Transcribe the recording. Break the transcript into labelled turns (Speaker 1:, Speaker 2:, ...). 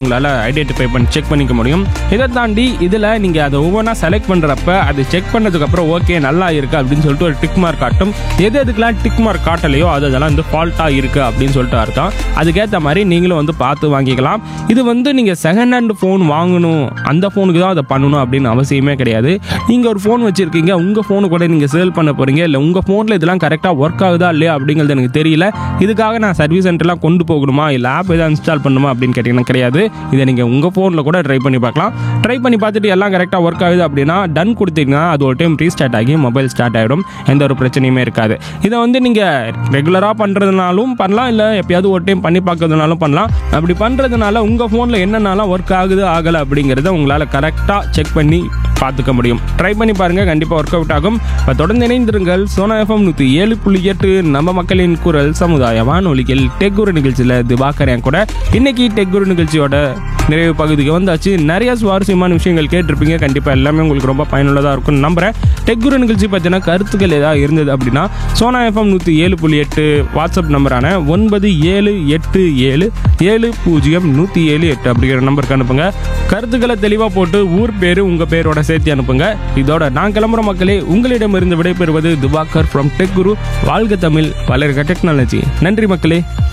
Speaker 1: உங்களால் ஐடென்டிஃபை பண்ணி செக் பண்ணிக்க முடியும் இதை தாண்டி இதில் நீங்கள் அதை ஒவ்வொன்றா செலக்ட் பண்ணுறப்ப அது செக் பண்ணதுக்கப்புறம் ஓகே நல்லா இருக்கு அப்படின்னு சொல்லிட்டு ஒரு டிக் மார்க் காட்டும் எது எதுக்கெல்லாம் டிக் மார்க் காட்டலையோ அது அதெல்லாம் வந்து ஃபால்ட்டாக இருக்குது அப்படின்னு சொல்லிட்டு அர்த்தம் அதுக்கேற்ற மாதிரி நீங்களும் வந்து பார்த்து வாங்கிக்கலாம் இது வந்து நீங்கள் செகண்ட் ஹேண்ட் ஃபோன் வாங்கணும் அந்த ஃபோனுக்கு தான் அதை பண்ணணும் அப்படின்னு அவசியமே கிடையாது நீங்கள் ஒரு ஃபோன் வச்சுருக்கீங்க உங்கள் ஃபோனு கூட நீங்கள் சேல் பண்ண போகிறீங்க இல்லை உங்கள் ஃபோனில் இதெல்லாம் கரெக்டாக ஒர்க் ஆகுதா இல்லையா அப்படிங்கிறது எனக்கு தெரியல இதுக்காக நான் சர்வீஸ் சென்டர்லாம் கொண்டு போகணுமா இல்லை ஆப் எதாவது இன்ஸ்டால் பண்ணணுமா அப்படின்னு கேட்டிங்கன்னா கிடையாது இதை நீங்கள் உங்கள் ஃபோனில் கூட ட்ரை பண்ணி பார்க்கலாம் ட்ரை பண்ணி பார்த்துட்டு எல்லாம் கரெக்டாக ஒர்க் ஆகுது அப்படின்னா டன் கொடுத்தீங்கன்னா அது ஒரு டைம் ரீஸ்டார்ட் ஆகி மொபைல் ஸ்டார்ட் ஆகிடும் எந்த ஒரு பிரச்சனையுமே இருக்காது இதை வந்து நீங்கள் ரெகுலராக பண்ணுறதுனாலும் பண்ணலாம் இல்லை எப்பயாவது ஒரு டைம் பண்ணி பார்க்கறதுனாலும் பண்ணலாம் அப்படி பண்ணுறதுனால உங்கள் ஃபோனில் என்னென்னலாம் ஒர்க் ஆகுது ஆகலை அப்படிங்கிறத உங்களால் கரெக்டாக செக் பண்ணி பார்த்துக்க முடியும் ட்ரை பண்ணி பாருங்கள் கண்டிப்பாக ஒர்க் அவுட் ஆகும் இப்போ தொடர்ந்து இணைந்திருங்கள் சோனா எஃப்எம் நூற்றி ஏழு புள்ளி எட்டு நம்ம மக்களின் குரல் சமுதாய வானொலிகள் டெக்குரு நிகழ்ச்சியில் திவாகர் என் கூட இன்னைக்கு டெக்குரு நிகழ்ச்சியோட நிறைவு பகுதிக்கு வந்தாச்சு நிறைய சுவாரஸ்யமான விஷயங்கள் கேட்டிருப்பீங்க கண்டிப்பாக எல்லாமே உங்களுக்கு ரொம்ப பயனுள்ளதாக இருக்கும்னு நம்புகிறேன் டெக்குரு நிகழ்ச்சி பற்றின கருத்துக்கள் ஏதாவது இருந்தது அப்படின்னா சோனா எஃப்எம் நூற்றி ஏழு புள்ளி எட்டு வாட்ஸ்அப் நம்பரான ஒன்பது ஏழு எட்டு ஏழு ஏழு பூஜ்ஜியம் நூற்றி ஏழு எட்டு அப்படிங்கிற நம்பருக்கு அனுப்புங்க கருத்துக்களை தெளிவாக போட்டு ஊர் பேர் உங்கள் பேரோட சேர்த்து அனுப்புங்க இதோட நான் கிளம்புற மக்களே உங்களிடமிருந்து விடைபெறுவது துபாக்கர் ஃப்ரம் டெக் குரு வாழ்க தமிழ் வளர்க டெக்னாலஜி நன்றி மக்களே